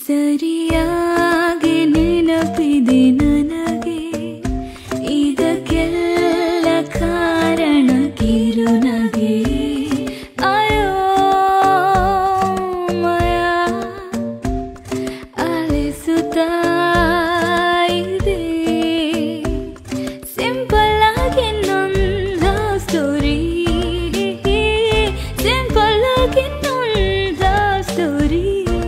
ಸರಿಯಾಗಿ ನೆನಪಿದೆ ನನಗೆ ಇದಕ್ಕೆಲ್ಲ ಕಾರಣ ಕಿರುನಗೆ ಅಯೋಮಯ ಅಲಿಸುತ್ತಾ ಇದೆ ಸಿಂಪಲ್ ಆಗಿ ನೊಂದ ಸ್ಟೋರಿ ಸಿಂಪಲ್ ಆಗಿ ನೊಂದ ಸ್ಟೋರಿ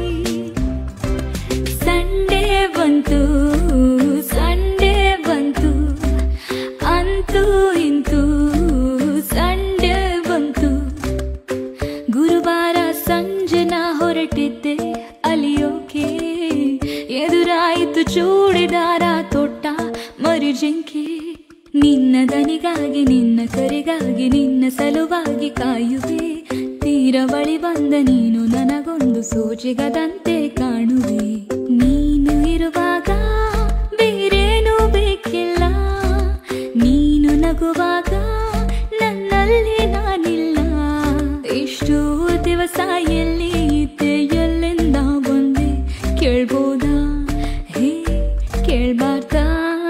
ಸಂಡೇ ಬಂತು ಸಂಡೇ ಬಂತು ಅಂತೂ ಇಂತೂ ಸಂಡೇ ಬಂತು ಗುರುವಾರ ಸಂಜೆ ನಾ ಹೊರಟಿದ್ದೆ ಅಲಿಯೋಕೆ ಎದುರಾಯಿತು ಚೂಡಿದಾರ ತೊಟ್ಟ ಮರುಜಿಂಕೆ ನಿನ್ನ ದನಿಗಾಗಿ ನಿನ್ನ ಕರೆಗಾಗಿ ನಿನ್ನ ಸಲುವಾಗಿ ಕಾಯುವೆ ತೀರ ಬಳಿ ಬಂದ ನೀನು ನನಗೊಂದು ಸೋಜಿಗದಂತೆ ಕಾಣುವೆ ನೀನು ಇರುವಾಗ ಬೇರೇನೂ ಬೇಕಿಲ್ಲ ನೀನು ನಗುವಾಗ ನನ್ನಲ್ಲಿ ನಾನಿಲ್ಲ ಇಷ್ಟು ದಿವಸ ಎಲ್ಲಿ ಇದ್ದೆ ಎಲ್ಲಿಂದ ಬಂದೆ ಕೇಳ್ಬೋದಾ ಹೇ ಕೇಳ್ಬಾರ್ದಾ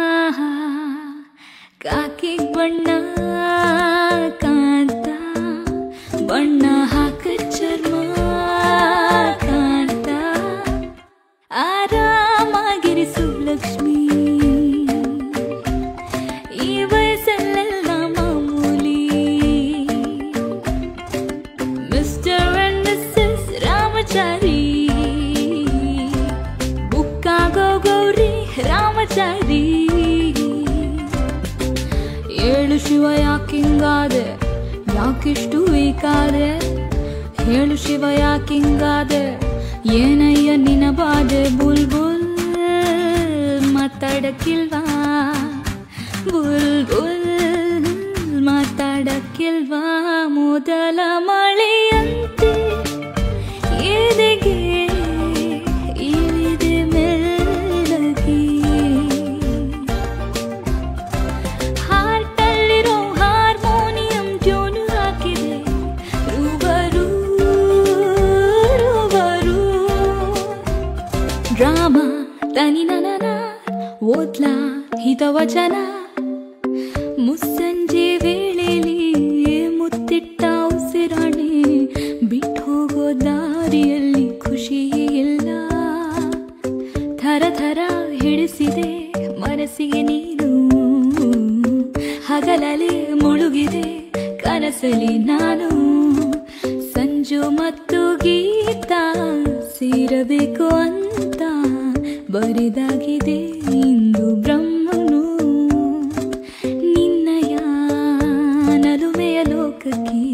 ಕಾಕಿ ಬಣ್ಣ ಕಾಂತ ಬಣ್ಣ ಹಾಕ ಚರ್ಮ ಕಾಂತ ಆರಾಮಾಗಿರಿಸು ಲಕ್ಷ್ಮೀ ಈ ವಯಸ್ಸಲ್ಲೆಲ್ಲ ಮಾಮೂಲಿ ಮಿಸ್ಟರ್ ಅಂಡ್ ಮಿಸ್ಸಸ್ ರಾಮಚಾರಿ ಬುಕ್ಕಾಗೋ ಗೌರಿ ರಾಮಚಾರಿ ಏಳು ಶಿವ ಯಾಕಿಂಗಾದೆ ಯಾಕಿಷ್ಟು ವೀಕಾದೆ ಹೇಳು ಶಿವ ಯಾಕಿಂಗಾದೆ ಏನಯ್ಯ ನಿನ ಬಾದೆ ಬುಲ್ ಬುಲ್ ಮಾತಾಡಕ್ಕಿಲ್ವಾ ಬುಲ್ ಬುಲ್ ಮಾತಾಡಕ್ಕಿಲ್ವಾ ಮೊದಲ ಮಳೆಯಂತೆ ಎದೆಗೆ ಇಳಿದೆ ಮೆಲ್ಲಗೆ ಹಾರ್ಟಲ್ಲಿರೋ ಹಾರ್ಮೋನಿಯಂ ಟ್ಯೂನು ಹಾಕಿದೆ ರೂಬರು ರೂಬರು ಡ್ರಾಮ ತನಿ ನನನ ಓದ್ಲಾ ಹಿತವಚನ ಮುಸ್ಸಂಜೆ ವೇಳೆಲಿ ಮುತ್ತಿಟ್ಟ ಉಸಿರಾಣೆ ಬಿಟ್ಟು ಹೋಗೋ ದಾರಿಯಲ್ಲಿ ಖುಷಿ ಇಲ್ಲ ಥರ ಥರ ಹಿಡಿಸಿದೆ ಮನಸ್ಸಿಗೆ ನೀನು ಹಗಲಲ್ಲಿ ಮುಳುಗಿದೆ ಕನಸಲಿ ನಾನು ಸಂಜು ಮತ್ತು ಗೀತ ಸೇರಬೇಕು ಅಂತ ಬರಿದಾಗಿದೆ ಇಂದು ಬ್ರಹ್ಮನು ನಿನ್ನಯ ನಲುಮೆಯ ಲೋಕಕ್ಕೆ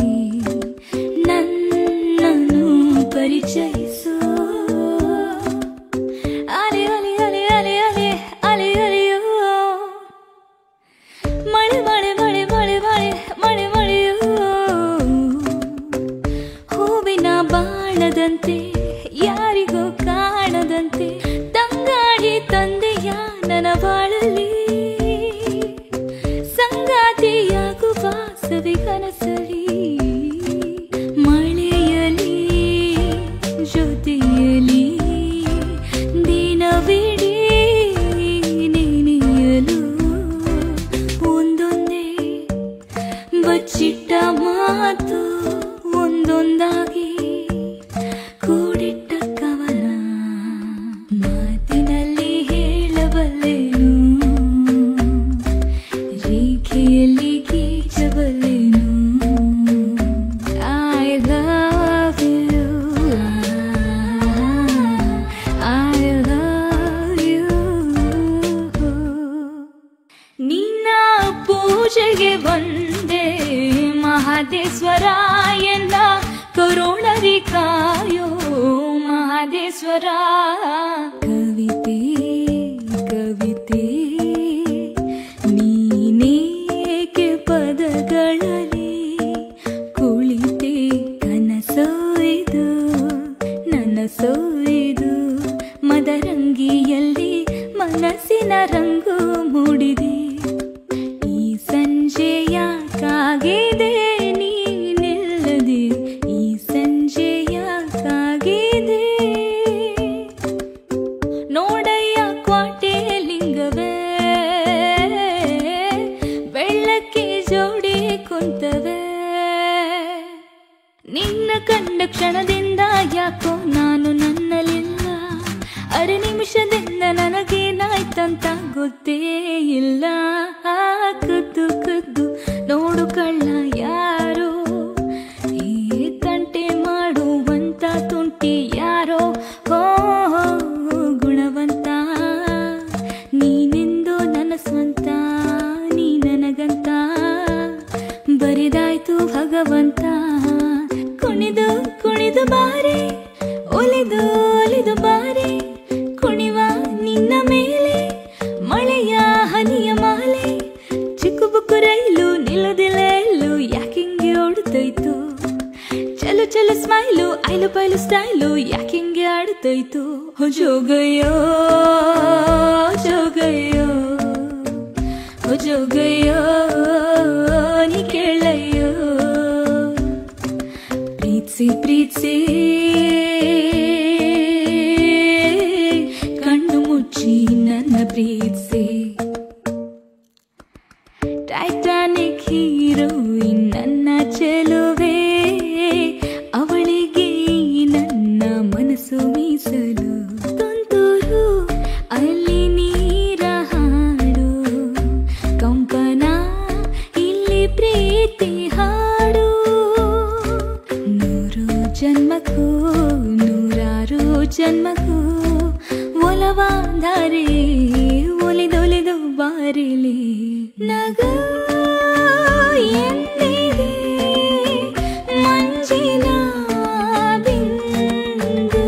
ನನ್ನನ್ನು ಪರಿಚಯಿಸು ಅಲೆ ಅಲೆ ಅಲೆ ಅಲೆ ಅಲೆ ಅಲೆ ಅಲೆಯೋ ಮಳೆ ಮಳೆ ಮಳೆ ಮಳೆ ಮಳೆ ಮಳೆ ಮಳೆಯೋ ಹೂವಿನ ಬಾಣದಂತೆ ಯಾರಿಗೂ ಕಾಣದಂತೆ ತಂಗಾಡಿ ತಂದೆಯ ನನ್ನ ಬಾಳಲಿ ಸಂಗಾತಿಯಾಗುವ ಸವಿ ಕನಸಲಿ ಮಳೆಯಲಿ ಜೊತೆಯಲಿ ದಿನವಿಡೀ ನೆನೆಯಲು ಒಂದೊಂದೇ ಬಚ್ಚಿಟ್ಟ ಮಾತು ಒಂದೊಂದಾಗಿ ಕೂಡಿಟ್ಟ ಕವನ ಮಾತಿನಲ್ಲಿ ಹೇಳಬಲ್ಲೆನು ರೇಖೆಯಲ್ಲಿ ಗೀಚಬಲ್ಲೆನು I love you I love you ನಿನ್ನ ಪೂಜೆಗೆ ಬಂದೆ ಮಹದೇಶ್ವರ ಎನ್ನ ಕರುಣರಿ ಕಾಯೋ ಮಹದೇಶ್ವರ ಕವಿತೆ ಕವಿತೆ ನೀನೇಕೆ ಪದಗಳಲ್ಲಿ ಕುಳಿತೆ ಕನಸೋಯ್ದು ನನಸೋಯ್ದು ಮದರಂಗಿಯಲ್ಲಿ ಮನಸ್ಸಿನ ರಂಗು ಮೂಡಿದೆ ಈ ಸಂಜೆಯ ಕಾಗಿದೆ ನೀನಿಲ್ಲದೆ ಈ ಸಂಜೆಯ ಕಾಗಿದೆ ನಿನ್ನ ಕಂಡ ಕ್ಷಣದಿಂದ ಯಾಕೋ ನಾನು ನನ್ನಲಿಲ್ಲ ಅರೆ ನಿಮಿಷದಿಂದ ನನಗೇನಾಯ್ತಂತ ಗೊತ್ತೇ ಇಲ್ಲ ಆ ಕದ್ದು ಕದ್ದು ನೋಡು ಕಳ್ಳ ಯಾರೋ ಈ ತಂಟೆ ಮಾಡುವಂತ ತುಂಟಿ ಯಾರೋ ಹೋ ಗುಣವಂತ ನೀನೆಂದು ನನ್ನ ಸ್ವಂತ ನೀ ನನಗಂತ ಬರಿದಾಯ್ತು ಭಗವಂತ ಕುಣಿದು ಕುಣಿದು ಬಾರೆ ಒಲಿದು ಒಲಿದು ಬಾರೆ ಕುಣಿವ ನಿನ್ನ ಮೇಲೆ ಮಳೆಯ ಹನಿಯ ಮಾಲೆ ಚಿಕ್ಕು ಬುಕ್ಕು ರೈಲು ನಿಲ್ಲದಿಲ್ಲ ಎಲ್ಲೂ ಯಾಕಿಂಗೆ ಓಡುತ್ತೈತು ಚಲು ಚಲು ಸ್ಮೈಲು ಐಲು ಪೈಲು ಸ್ಟೈಲು ಯಾಕಿಂಗೆ ಆಡುತ್ತೈತು ಹೋ ಜೋಗಯ್ಯೋ ಜೋಗಯ್ಯೋ ಹೋ ಜೋಗಯ್ಯೋ ನೀ ಕೇಳಯ್ಯೋ ಪ್ರೀತ್ಸಿ ಪ್ರೀತ್ಸಿ ಕಣ್ಣು ಮುಚ್ಚಿ ನನ್ನ ಪ್ರೀತ್ಸಿ ಟೈಟಾನಿಕ್ ಹೀರೋಯಿನ್ ನನ್ನ ಚೆಲುವೆ ಅವಳಿಗೆ ನನ್ನ ಮನಸ್ಸು ಮೀಸಲು ತುಂತುರು ಅಲ್ಲಿ ನೀರ ಹಾಡು ಕಂಪನ ಇಲ್ಲಿ ಪ್ರೀತಿ ಹಾಡು ನೂರು ಜನ್ಮಕ್ಕೂ ನೂರಾರು ಜನ್ಮಕ್ಕೂ ಒಲವಾದರೆ ಒಲಿದೊಲಿದು ಬಾರಿಲಿ ನಗ ಎಂದಿದೆ ಮಂಜಿನ ಬಿಂದು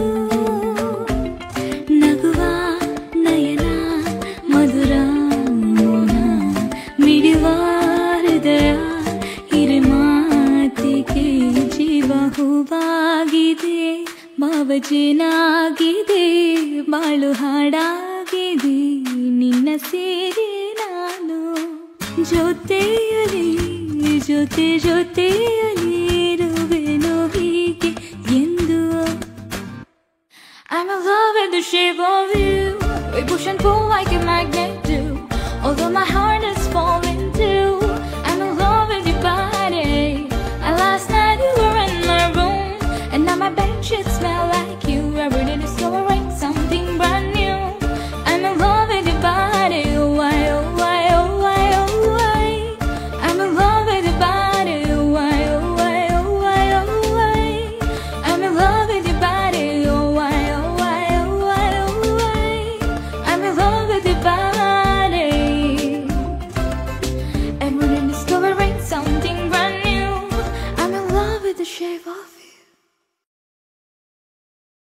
ನಗುವ ನಯನ ಮಧುರ ಮೋನ ಮಿಡಿವ ಹೃದಯ ಹಿರಿ ಮಾತಿಗೆ ಜೀವ ಹೂವಾಗಿದೆ ಭಾವಜೇನಾಗಿದೆ ಬಾಳು ಹಾಡಾಗಿದೆ ನಿನ್ನ ಸೇರಿ ನಾನು ಜೊತೆಯಲಿ ಜೊತೆ ಜೊತೆಯಲಿ ಇರುವೆನು ಹೀಗೆ ಎಂದು I'm in love with the shape of you. We push and pull like a magnet do. Although my heart is falling too. I'm in love with your body. And last night you were in my room. And now my bed sheets smell like you. Every day discovering something brand new. I'm in love with your body. Oh, why, oh, why, oh, why, oh, why. I'm in love with your body. Oh, why, oh, why, oh, why, oh, why. I'm in love with your body. Oh, why, oh, why, oh, why, oh, why. I'm in love with your body. Every day discovering something brand new. I'm in love with the shape of you.